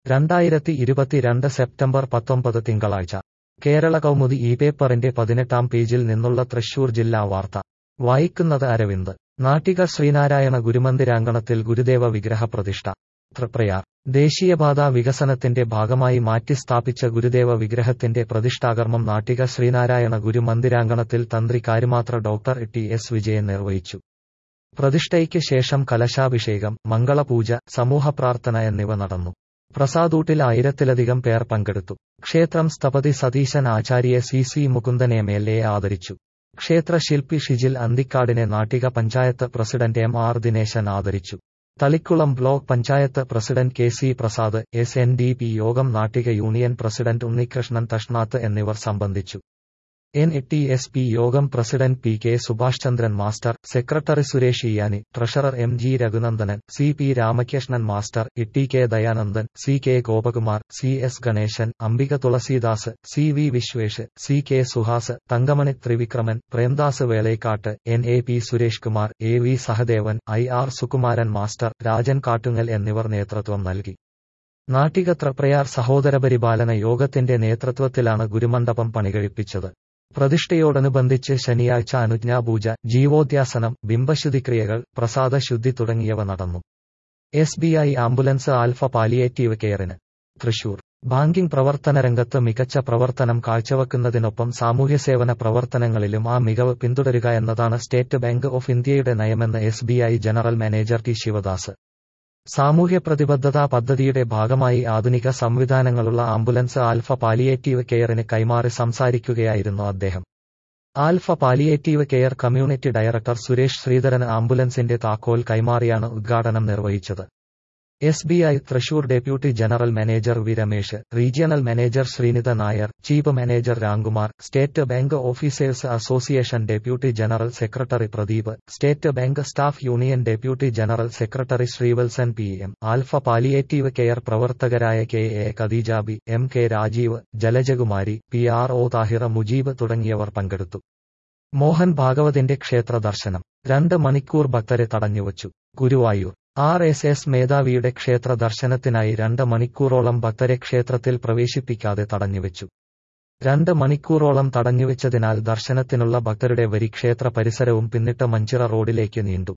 രണ്ടായിരത്തി ഇരുപത്തിരണ്ട് സെപ്റ്റംബർ പത്തൊമ്പത് തിങ്കളാഴ്ച കേരള കൗമുദി ഈ പേപ്പറിന്റെ പതിനെട്ടാം പേജിൽ നിന്നുള്ള തൃശൂർ ജില്ലാ വാർത്ത വായിക്കുന്നത് അരവിന്ദ് നാട്ടിക ശ്രീനാരായണ ഗുരുമന്ദിരാങ്കണത്തിൽ ഗുരുദേവ വിഗ്രഹ പ്രതിഷ്ഠ തൃപ്രയാർ ദേശീയപാത വികസനത്തിന്റെ ഭാഗമായി മാറ്റിസ്ഥാപിച്ച ഗുരുദേവ വിഗ്രഹത്തിന്റെ പ്രതിഷ്ഠാകർമ്മം നാട്ടിക ശ്രീനാരായണ ഗുരുമന്ദിരാങ്കണത്തിൽ തന്ത്രി Karumathra doctor T S Vijayan നിർവഹിച്ചു പ്രതിഷ്ഠയ്ക്ക് ശേഷം കലശാഭിഷേകം മംഗളപൂജ സമൂഹപ്രാർത്ഥന എന്നിവ നടന്നു പ്രസാദൂട്ടിൽ ആയിരത്തിലധികം പേർ പങ്കെടുത്തു ക്ഷേത്രം സ്ഥപതി Satheesan Acharya C C Mukundan M L A ആദരിച്ചു ക്ഷേത്ര ശില്പി ഷിജിൽ അന്തിക്കാടിനെ Nattika panchayat president M R Dineshan ആദരിച്ചു Thalikulam block panchayat president K C Prasad S N D P യോഗം നാട്ടിക യൂണിയൻ പ്രസിഡന്റ് ഉണ്ണികൃഷ്ണൻ തഷ്നാത്ത് എന്നിവർ സംബന്ധിച്ചു എൻ ടി എസ് പി യോഗം president P K Subhash Chandran master secretary Suresh Iyani treasurer M G Raghunandanan C P Ramakrishnan master T K Dayanandan C K Gopakumar C S Ganesan Ambika Thulasidas C V Vishwesh C K Suhas Thankamani Thrivikraman Premdas Velekkatt N A P Suresh Kumar A V Sahadevan I R Sukumaran master Rajan Kattungal എന്നിവർ നേതൃത്വം നൽകി നാട്ടിക ത്രപ്രയാർ സഹോദരപരിപാലന യോഗത്തിന്റെ നേതൃത്വത്തിലാണ് ഗുരുമണ്ഡപം പണികഴിപ്പിച്ചത് പ്രതിഷ്ഠയോടനുബന്ധിച്ച് ശനിയാഴ്ച അനുജ്ഞാപൂജ ജീവോദ്യാസനം ബിംബശുദ്ധിക്രിയകൾ പ്രസാദശുദ്ധി തുടങ്ങിയവ നടന്നു S B I ambulance Alpha palliative കെയറിന് തൃശൂർ ബാങ്കിംഗ് പ്രവർത്തന രംഗത്ത് മികച്ച പ്രവർത്തനം കാഴ്ചവെക്കുന്നതിനൊപ്പം സാമൂഹ്യസേവന പ്രവർത്തനങ്ങളിലും ആ മികവ് പിന്തുടരുക എന്നതാണ് സ്റ്റേറ്റ് ബാങ്ക് ഓഫ് ഇന്ത്യയുടെ നയമെന്ന് S B I general manager T Sivadas സാമൂഹ്യ പ്രതിബദ്ധതാ പദ്ധതിയുടെ ഭാഗമായി ആധുനിക സംവിധാനങ്ങളുള്ള ആംബുലൻസ് ആൽഫ പാലിയേറ്റീവ് കെയറിന് കൈമാറി സംസാരിക്കുകയായിരുന്നു അദ്ദേഹം Alpha palliative care community director Suresh ശ്രീധരന് ആംബുലൻസിന്റെ താക്കോൽ കൈമാറിയാണ് ഉദ്ഘാടനം നിർവഹിച്ചത് S B I Thrissur deputy general manager V Ramesh regional manager Sreenitha Nair chief manager Ramkumar state bank officers association deputy general secretary Pradeep state bank staff union deputy general secretary Sreevalsan P M Alpha palliative care പ്രവർത്തകരായ K A Khadeejabi M K Rajeev Jalajakumari P R O Thahira Mujeeb തുടങ്ങിയവർ പങ്കെടുത്തു മോഹൻ ഭാഗവതിന്റെ ക്ഷേത്ര ദർശനം രണ്ട് മണിക്കൂർ ഭക്തരെ തടഞ്ഞുവച്ചു ഗുരുവായൂർ ആർ എസ് എസ് മേധാവിയുടെ ക്ഷേത്ര ദർശനത്തിനായി രണ്ട് മണിക്കൂറോളം ഭക്തരെ ക്ഷേത്രത്തിൽ പ്രവേശിപ്പിക്കാതെ തടഞ്ഞുവച്ചു രണ്ട് മണിക്കൂറോളം തടഞ്ഞുവെച്ചതിനാൽ ദർശനത്തിനുള്ള ഭക്തരുടെ വരി ക്ഷേത്ര പരിസരവും പിന്നിട്ട് മഞ്ചിറ റോഡിലേക്ക് നീണ്ടു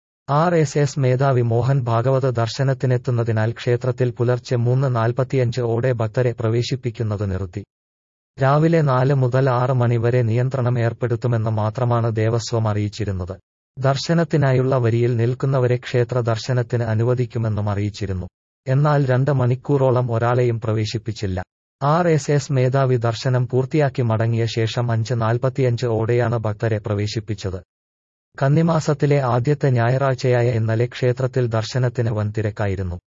ആർ എസ് എസ് മേധാവി മോഹൻ ഭാഗവത ദർശനത്തിനെത്തുന്നതിനാൽ ക്ഷേത്രത്തിൽ പുലർച്ചെ മൂന്ന് നാൽപ്പത്തിയഞ്ച് ഓടെ ഭക്തരെ പ്രവേശിപ്പിക്കുന്നത് നിർത്തി രാവിലെ നാല് മുതൽ ആറ് മണിവരെ നിയന്ത്രണം ഏർപ്പെടുത്തുമെന്ന് മാത്രമാണ് ദേവസ്വം അറിയിച്ചിരുന്നത് ദർശനത്തിനായുള്ള വരിയിൽ നിൽക്കുന്നവരെ ക്ഷേത്ര ദർശനത്തിന് അനുവദിക്കുമെന്നും അറിയിച്ചിരുന്നു എന്നാൽ രണ്ട് മണിക്കൂറോളം ഒരാളെയും പ്രവേശിപ്പിച്ചില്ല ആർ എസ് എസ് മേധാവി ദർശനം പൂർത്തിയാക്കി മടങ്ങിയ ശേഷം അഞ്ച് നാൽപ്പത്തിയഞ്ച് ഓടെയാണ് ഭക്തരെ പ്രവേശിപ്പിച്ചത് കന്നിമാസത്തിലെ ആദ്യത്തെ ഞായറാഴ്ചയായ ഇന്നലെ ക്ഷേത്രത്തിൽ ദർശനത്തിന് വൻ തിരക്കായിരുന്നു